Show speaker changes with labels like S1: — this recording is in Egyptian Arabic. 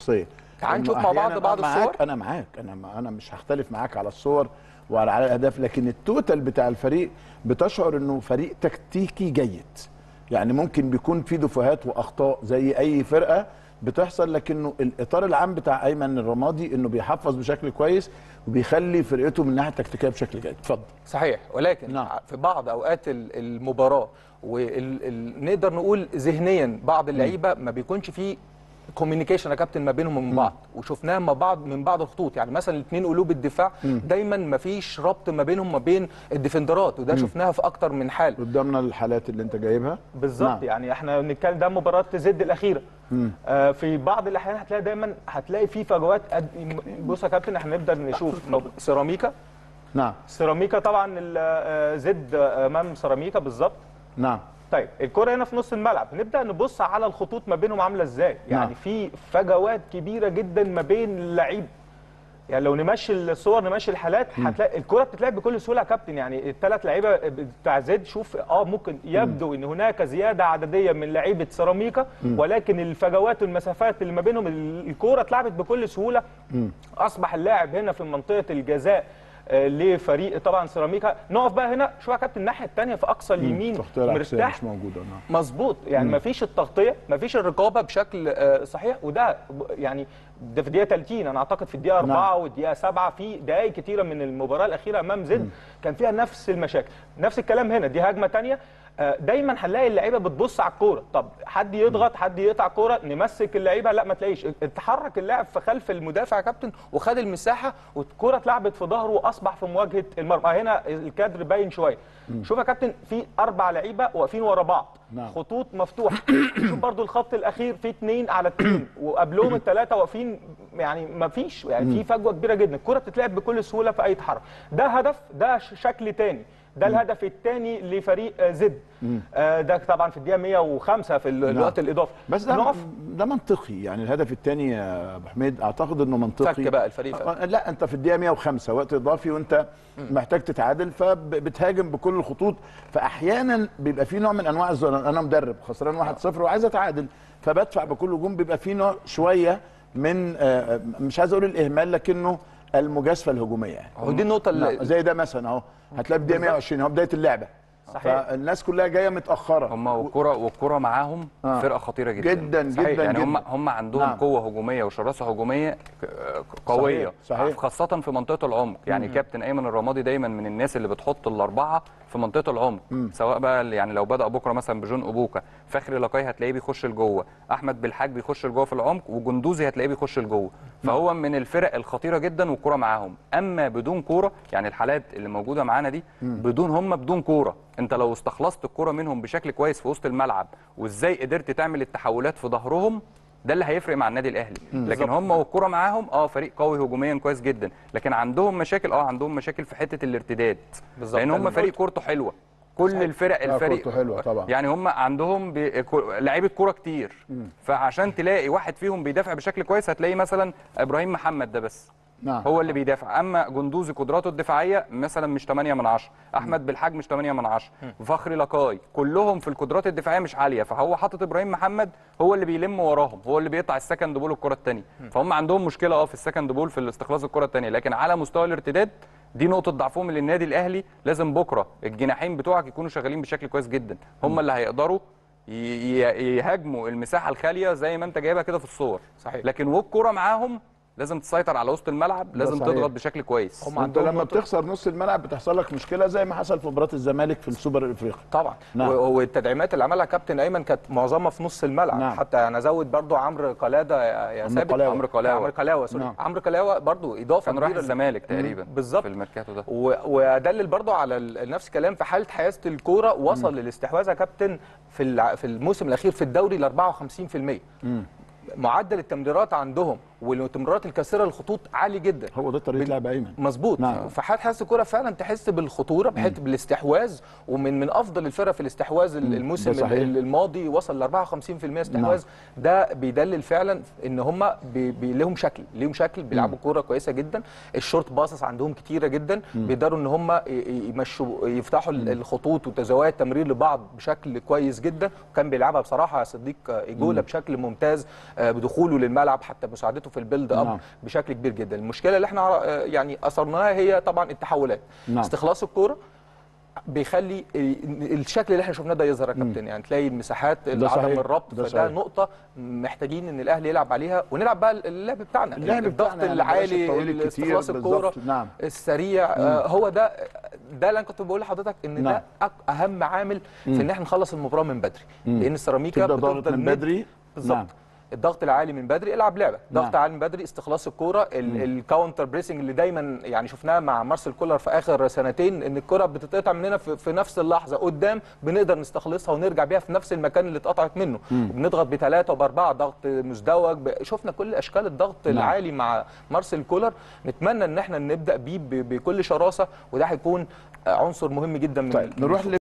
S1: الشخصيه
S2: تعال نشوف
S1: إنه
S2: مع بعض
S1: أحياناً
S2: بعض
S1: أنا
S2: الصور.
S1: معاك انا معاك انا انا مش هختلف معاك على الصور وعلى على الاهداف لكن التوتال بتاع الفريق بتشعر انه فريق تكتيكي جيد يعني ممكن بيكون في دفوهات واخطاء زي اي فرقه بتحصل لكنه الاطار العام بتاع ايمن الرمادي انه بيحفظ بشكل كويس وبيخلي فرقته من الناحيه التكتيكيه بشكل جيد اتفضل
S2: صحيح ولكن
S1: نعم.
S2: في بعض اوقات ال- المباراه ونقدر نقول ذهنيا بعض اللعيبه ما بيكونش فيه كوميونيكيشن يا كابتن ما بينهم ومن بعض وشفناها مع بعض من بعض الخطوط يعني مثلا الاثنين قلوب الدفاع دايما ما فيش ربط ما بينهم وما بين الديفندرات وده شفناها في اكتر من حال
S1: قدامنا الحالات اللي انت جايبها
S3: بالظبط
S1: نعم.
S3: يعني احنا بنتكلم ده مباراه زد الاخيره آه في بعض الاحيان هتلاقي دايما هتلاقي في فجوات قد بص يا كابتن احنا نبدا نشوف مب- سيراميكا
S1: نعم
S3: سيراميكا طبعا ال- آه، زد امام سيراميكا بالظبط
S1: نعم
S3: طيب الكرة هنا في نص الملعب نبدأ نبص على الخطوط ما بينهم عاملة ازاي يعني
S1: نعم.
S3: في فجوات كبيرة جدا ما بين اللعيب يعني لو نمشي الصور نمشي الحالات هتلاقي الكرة بتتلعب بكل سهولة يا كابتن يعني الثلاث لعيبة بتاع زد شوف اه ممكن يبدو ان هناك زيادة عددية من لعيبة سيراميكا ولكن الفجوات والمسافات اللي ما بينهم ال- الكرة اتلعبت بكل سهولة اصبح اللاعب هنا في منطقة الجزاء آه، لفريق طبعا سيراميكا نقف بقى هنا شوف يا كابتن الناحيه الثانيه في اقصى اليمين
S1: التغطيه العكسيه
S3: مرتاح
S1: مش موجوده نعم
S3: مظبوط يعني ما فيش التغطيه ما فيش الرقابه بشكل آه، صحيح وده ب- يعني ده في الدقيقه 30 انا اعتقد في الدقيقه 4 والدقيقه 7 في دقائق كتيره من المباراه الاخيره امام زد كان فيها نفس المشاكل نفس الكلام هنا دي هجمه ثانيه دايما هنلاقي اللعيبه بتبص على الكوره طب حد يضغط حد يقطع كوره نمسك اللعيبه لا ما تلاقيش اتحرك اللاعب في خلف المدافع يا كابتن وخد المساحه والكوره اتلعبت في ظهره واصبح في مواجهه المرمى هنا الكادر باين شويه شوف يا كابتن في اربع لعيبه واقفين ورا بعض
S1: نعم.
S3: خطوط مفتوحه شوف برضو الخط الاخير فيه اثنين على اثنين وقبلهم الثلاثه واقفين يعني ما فيش يعني في فجوه كبيره جدا الكره بتتلعب بكل سهوله في اي تحرك ده هدف ده ش- شكل تاني ده الهدف الثاني لفريق آه، زد آه، ده طبعا في الدقيقه 105 في ال- الوقت الاضافي
S1: بس ده
S3: نقف
S1: ده منطقي يعني الهدف الثاني يا ابو حميد اعتقد انه منطقي
S2: فك بقى الفريق فك.
S1: آه، لا انت في الدقيقه 105 وقت اضافي وانت محتاج تتعادل فبتهاجم بكل الخطوط فاحيانا بيبقى في نوع من انواع الظلم انا مدرب خسران 1-0 وعايز اتعادل فبدفع بكل هجوم بيبقى في نوع شويه من آه، مش عايز اقول الاهمال لكنه المجازفه الهجوميه يعني
S2: هو دي النقطه
S1: نعم،
S2: اللي
S1: زي ده مثلا اهو هتلاقي في الدقيقه 120 اهو بدايه اللعبه
S3: صحيح.
S1: فالناس كلها جايه متاخره
S4: هم والكرة والكرة معاهم
S1: آه.
S4: فرقة خطيرة جدا
S1: جدا
S2: صحيح.
S1: جدا
S4: يعني هم
S1: جدا.
S4: هم عندهم
S1: نعم.
S4: نعم. قوة هجومية وشراسة هجومية ك- قوية
S1: صحيح، صحيح.
S4: خاصة في منطقة العمق يعني كابتن أيمن الرمادي دايما من الناس اللي بتحط الأربعة في منطقة العمق سواء بقى اللي- يعني لو بدأ بكرة مثلا بجون أبوكا فخري لقاي هتلاقيه بيخش لجوه أحمد بالحاج بيخش لجوه في العمق وجندوزي هتلاقيه بيخش لجوه فهو من الفرق الخطيرة جدا والكرة معاهم أما بدون كورة يعني الحالات اللي موجودة معانا دي بدون هم بدون كورة انت لو استخلصت الكرة منهم بشكل كويس في وسط الملعب وازاي قدرت تعمل التحولات في ظهرهم ده اللي هيفرق مع النادي الاهلي لكن هم والكرة معاهم اه فريق قوي هجوميا كويس جدا لكن عندهم مشاكل اه عندهم مشاكل في حته الارتداد
S2: بالظبط.
S4: لان هم
S2: أنا
S4: فريق كورته حلوه كل الفرق
S1: لا،
S4: الفريق
S1: كورته حلوة طبعا.
S4: يعني هم عندهم بي... كو- لعيبه كوره كتير فعشان تلاقي واحد فيهم بيدافع بشكل كويس هتلاقي مثلا ابراهيم محمد ده بس
S1: نعم.
S4: هو اللي بيدافع اما جندوزي قدراته الدفاعيه مثلا مش 8 من 10 احمد بالحاج مش 8 من 10 فخري لقاي كلهم في القدرات الدفاعيه مش عاليه فهو حاطط ابراهيم محمد هو اللي بيلم وراهم هو اللي بيقطع السكند بول الكره الثانيه فهم عندهم مشكله اه في السكند بول في الاستخلاص الكره الثانيه لكن على مستوى الارتداد دي نقطه ضعفهم اللي النادي الاهلي لازم بكره الجناحين بتوعك يكونوا شغالين بشكل كويس جدا هم اللي هيقدروا ي- ي- يهاجموا المساحه الخاليه زي ما انت جايبها كده في الصور
S2: صحيح.
S4: لكن والكره معاهم لازم تسيطر على وسط الملعب لازم
S1: صحيح.
S4: تضغط بشكل كويس
S2: هم
S1: وانت
S2: عندهم
S1: لما
S2: نقطة-
S1: بتخسر نص الملعب بتحصل لك مشكله زي ما حصل في مباراه الزمالك في السوبر الافريقي
S2: طبعا
S1: نعم.
S2: نعم. والتدعيمات اللي عملها كابتن ايمن كانت معظمها في نص الملعب
S1: نعم.
S2: نعم. حتى انا ازود برضو عمرو قلاده يا يا
S1: عمرو
S2: ثابت
S1: قلاوة.
S4: عمرو قلاوة.
S2: عمرو قلاوه سوري
S1: نعم.
S2: نعم. عمرو قلاوه برضو اضافه
S4: كان راح
S2: كبيرة
S4: الزمالك تقريبا
S2: بالظبط.
S4: في الميركاتو ده
S2: و- وادلل برضو على ال- نفس الكلام في حاله حيازه الكوره وصل للاستحواذ يا كابتن في الع- في الموسم الاخير في الدوري ل 54% معدل التمريرات عندهم والتمريرات الكاسره للخطوط عالي جدا
S1: هو ده طريقه
S2: بال-
S1: لعب ايمن
S2: مظبوط
S1: نعم.
S2: نعم. فحال حاسس الكوره فعلا تحس بالخطوره بحته بالاستحواذ ومن من افضل الفرق في الاستحواذ ال- الموسم
S1: ده صحيح.
S2: ال- الماضي وصل ل 54% استحواذ ده بيدلل فعلا ان هم بي بي لهم شكل ليهم شكل بيلعبوا كوره كويسه جدا الشورت باسس عندهم كتيره جدا بيقدروا ان هم ي- ي- يمشوا يفتحوا ال- الخطوط وتزاويات التمرير لبعض بشكل كويس جدا وكان بيلعبها بصراحه صديق ايجولا بشكل ممتاز آه، بدخوله للملعب حتى مساعدته في البيلد اب
S1: نعم.
S2: بشكل كبير جدا المشكله اللي احنا آه، يعني اثرناها هي طبعا التحولات
S1: نعم.
S2: استخلاص الكوره بيخلي الشكل اللي احنا شفناه ده يظهر يا كابتن يعني تلاقي المساحات
S1: ده
S2: عدم
S1: صحيح.
S2: الربط
S1: ده
S2: فده
S1: صحيح.
S2: نقطه محتاجين ان الاهلي يلعب عليها ونلعب بقى اللعب بتاعنا
S1: اللعب
S2: الضغط
S1: بتاعنا يعني بلاش
S2: العالي
S1: الطويل الكتير
S2: استخلاص الكوره
S1: بالظبط. نعم.
S2: السريع آه هو ده ده اللي انا كنت بقول لحضرتك ان
S1: نعم.
S2: ده أك- اهم عامل في ان احنا نخلص المباراه من بدري لان السيراميكا
S1: تبدا ضغط
S2: بتفضل
S1: من
S2: ند-
S1: بدري
S2: بالظبط
S1: نعم.
S2: الضغط العالي من بدري العب لعبه ضغط
S1: نعم.
S2: عالي من بدري استخلاص الكوره ال- الكاونتر بريسنج اللي دايما يعني شفناها مع مارسيل كولر في اخر سنتين ان الكره بتتقطع مننا في, في نفس اللحظه قدام بنقدر نستخلصها ونرجع بيها في نفس المكان اللي اتقطعت منه وبنضغط بثلاثه وباربعه ضغط مزدوج ب- شفنا كل اشكال الضغط
S1: نعم.
S2: العالي مع مارسيل كولر نتمنى ان احنا نبدا بيه ب- بكل شراسه وده هيكون عنصر مهم جدا من
S1: طيب نروح